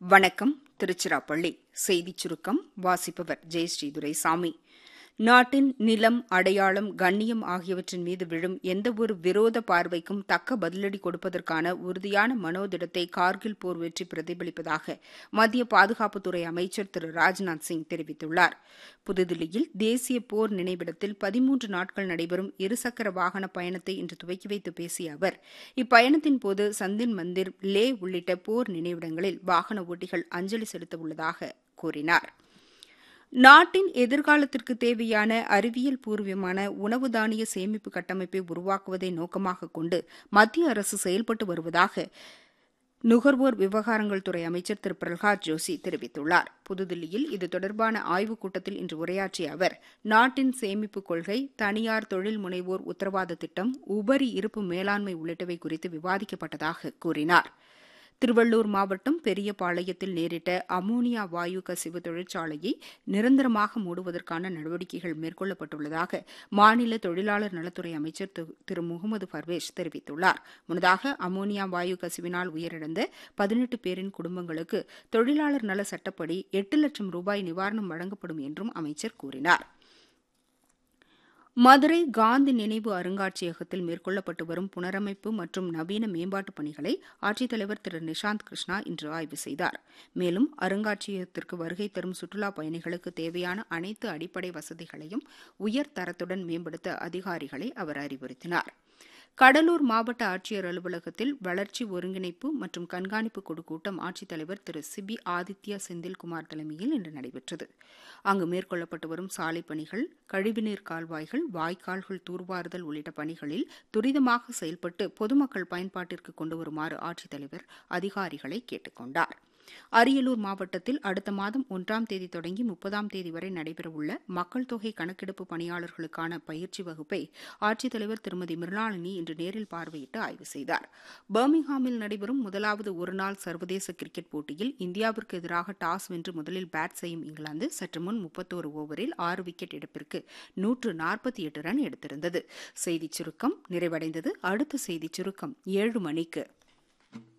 வணக்கம் திருச்சிராப்பள்ளி செய்திச் சுருக்கம் வாசிப்பவர் ஜெயஸ்ரீ துரைசாமி நாட்டின் நிலம் அடையாளம் கண்ணியம் ஆகியவற்றின் மீது விழும் எந்தவொரு விரோத பார்வைக்கும் தக்க பதிலடி கொடுப்பதற்கான உறுதியான மனோதிடத்தை கார்கில் போர் வெற்றி பிரதிபலிப்பதாக மத்திய பாதுகாப்புத்துறை அமைச்சர் திரு ராஜ்நாத் சிங் தெரிவித்துள்ளார் புதுதில்லியில் தேசிய போர் நினைவிடத்தில் பதிமூன்று நாட்கள் நடைபெறும் இருசக்கர வாகன பயணத்தை இன்று துவக்கி வைத்து பேசிய அவர் இப்பயணத்தின் போது சந்தின் மந்திர் லே உள்ளிட்ட போர் நினைவிடங்களில் வாகன ஓட்டிகள் அஞ்சலி செலுத்த உள்ளதாக கூறினார் நாட்டின் எதிர்காலத்திற்கு தேவையான அறிவியல் பூர்வமான உணவு தானிய சேமிப்பு கட்டமைப்பை உருவாக்குவதை நோக்கமாக கொண்டு மத்திய அரசு செயல்பட்டு வருவதாக நுகர்வோர் விவகாரங்கள் துறை அமைச்சர் திரு பிரகலாத் ஜோஷி தெரிவித்துள்ளார் புதுதில்லியில் இது தொடர்பான ஆய்வுக் கூட்டத்தில் இன்று உரையாற்றிய அவர் நாட்டின் சேமிப்பு கொள்கை தனியார் தொழில் முனைவோர் உத்தரவாத திட்டம் உபரி இருப்பு மேலாண்மை உள்ளிட்டவை குறித்து விவாதிக்கப்பட்டதாக கூறினார் திருவள்ளூர் மாவட்டம் பெரியபாளையத்தில் நேரிட்ட அமோனியா வாயு கசிவு தொழிற்சாலையை நிரந்தரமாக மூடுவதற்கான நடவடிக்கைகள் மேற்கொள்ளப்பட்டுள்ளதாக மாநில தொழிலாளர் நலத்துறை அமைச்சர் திரு முகமது பர்வேஷ் தெரிவித்துள்ளார் முன்னதாக அமோனியா வாயு கசிவினால் உயிரிழந்த பதினெட்டு பேரின் குடும்பங்களுக்கு தொழிலாளர் நல சட்டப்படி எட்டு லட்சம் ரூபாய் நிவாரணம் வழங்கப்படும் என்றும் அமைச்சர் கூறினார் மதுரை காந்தி நினைவு அருங்காட்சியகத்தில் மேற்கொள்ளப்பட்டு வரும் புனரமைப்பு மற்றும் நவீன மேம்பாட்டுப் பணிகளை ஆட்சித்தலைவர் திரு நிஷாந்த் கிருஷ்ணா இன்று ஆய்வு செய்தார் மேலும் அருங்காட்சியகத்திற்கு வருகை தரும் சுற்றுலாப் பயணிகளுக்கு தேவையான அனைத்து அடிப்படை வசதிகளையும் உயர் தரத்துடன் மேம்படுத்த அதிகாரிகளை அவர் அறிவுறுத்தினார் கடலூர் மாவட்ட ஆட்சியர் அலுவலகத்தில் வளர்ச்சி ஒருங்கிணைப்பு மற்றும் கண்காணிப்பு குழு கூட்டம் ஆட்சித்தலைவர் திரு சிபி ஆதித்யா செந்தில்குமார் தலைமையில் இன்று நடைபெற்றது அங்கு மேற்கொள்ளப்பட்டு வரும் சாலைப் பணிகள் கழிவுநீர் கால்வாய்கள் வாய்க்கால்கள் தூர்வாறுதல் உள்ளிட்ட பணிகளில் துரிதமாக செயல்பட்டு பொதுமக்கள் பயன்பாட்டிற்கு கொண்டு வருமாறு ஆட்சித்தலைவர் அதிகாரிகளை கேட்டுக் கொண்டாா் அரியலூர் மாவட்டத்தில் அடுத்த மாதம் ஒன்றாம் தேதி தொடங்கி முப்பதாம் தேதி வரை நடைபெறவுள்ள மக்கள் தொகை கணக்கெடுப்பு பணியாளர்களுக்கான பயிற்சி வகுப்பை ஆட்சித்தலைவர் திருமதி மிருளாளினி இன்று நேரில் பார்வையிட்டு ஆய்வு செய்தார் பர்மிங்ஹாமில் நடைபெறும் முதலாவது ஒருநாள் சர்வதேச கிரிக்கெட் போட்டியில் இந்தியாவிற்கு எதிராக டாஸ் வென்று முதலில் பேட் செய்யும் இங்கிலாந்து சற்று முன் முப்பத்தோரு ஓவரில் ஆறு விக்கெட் இழப்பிற்கு நூற்று நாற்பத்தி எட்டு ரன் எடுத்திருந்தது செய்திச் சுருக்கம் நிறைவடைந்தது அடுத்த செய்திச் சுருக்கம் ஏழு மணிக்கு